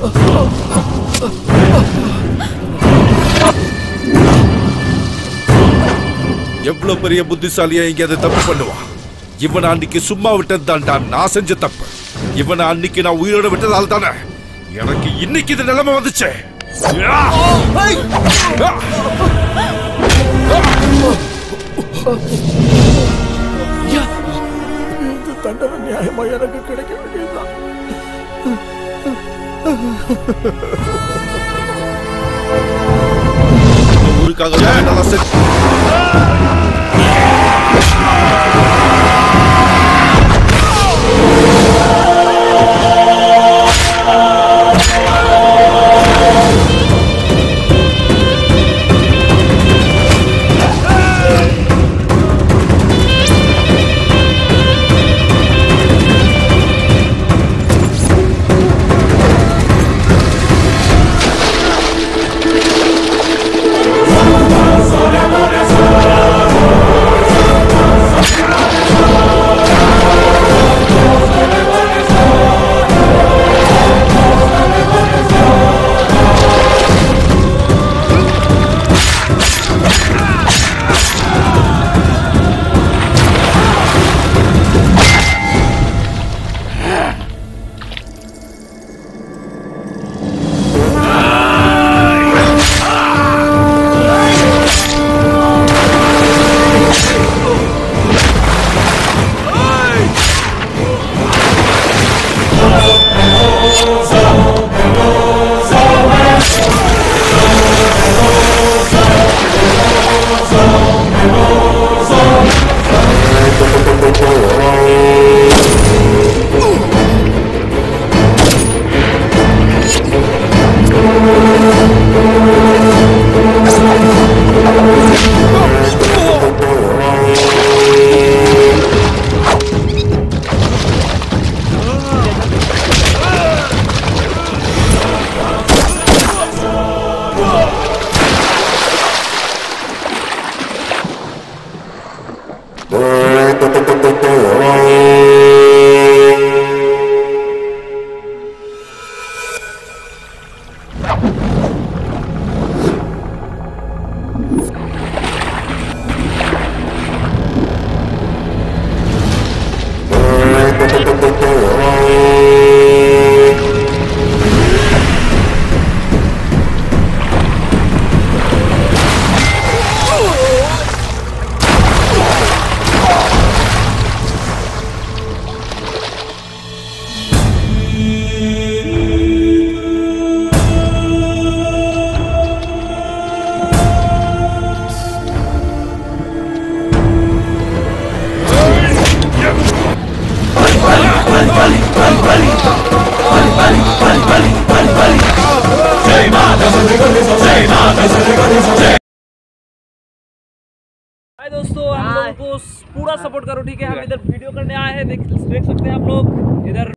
எவ்வளவு பெரிய புத்திசாலியா இங்க அதை தப்பு பண்ணுவான் இவனை அன்னைக்கு சும்மா விட்டது தான்டா நான் செஞ்ச தப்பு இவனை அன்னைக்கு நான் உயிரோட விட்டதால தானே எனக்கு இன்னைக்கு இது நிலைமை வந்துச்சு ஆ! ஆ! இந்த தண்டனை நியாயமா எனக்கு கிடைக்க வேண்டியதுதான் இந்த ஊருக்காக நான் நல்லா செஞ்சு हाय दोस्तों हम लोगों को पूरा सपोर्ट करो ठीक है हम इधर वीडियो करने आए हैं देख देख सकते हैं आप लोग इधर